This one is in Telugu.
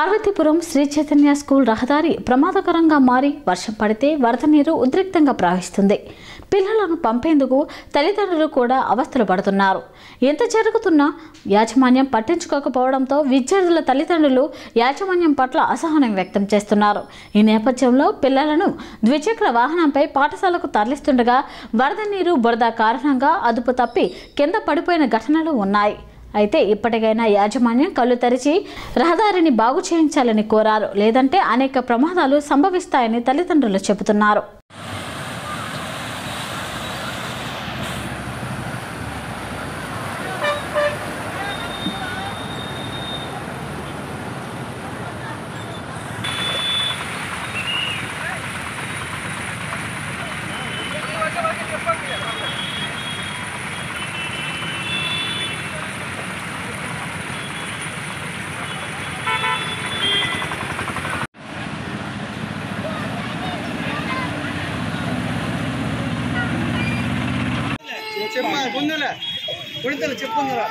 పార్వతీపురం శ్రీ చైతన్య స్కూల్ రహదారి ప్రమాదకరంగా మారి వర్షం పడితే వరద నీరు ఉద్రిక్తంగా ప్రవహిస్తుంది పిల్లలను పంపేందుకు తల్లిదండ్రులు కూడా అవస్థలు పడుతున్నారు ఎంత జరుగుతున్నా యాజమాన్యం పట్టించుకోకపోవడంతో విద్యార్థుల తల్లిదండ్రులు యాజమాన్యం పట్ల అసహనం వ్యక్తం చేస్తున్నారు ఈ నేపథ్యంలో పిల్లలను ద్విచక్ర వాహనంపై పాఠశాలకు తరలిస్తుండగా వరద నీరు బురద కారణంగా అదుపు తప్పి కింద పడిపోయిన ఘటనలు ఉన్నాయి అయితే ఇప్పటికైనా యాజమాన్యం కళ్ళు తెరిచి రహదారిని బాగు చేయించాలని కోరారు లేదంటే అనేక ప్రమాదాలు సంభవిస్తాయని తల్లిదండ్రులు చెబుతున్నారు చెప్ప ముందులే కుడితలు చెప్పుందిరా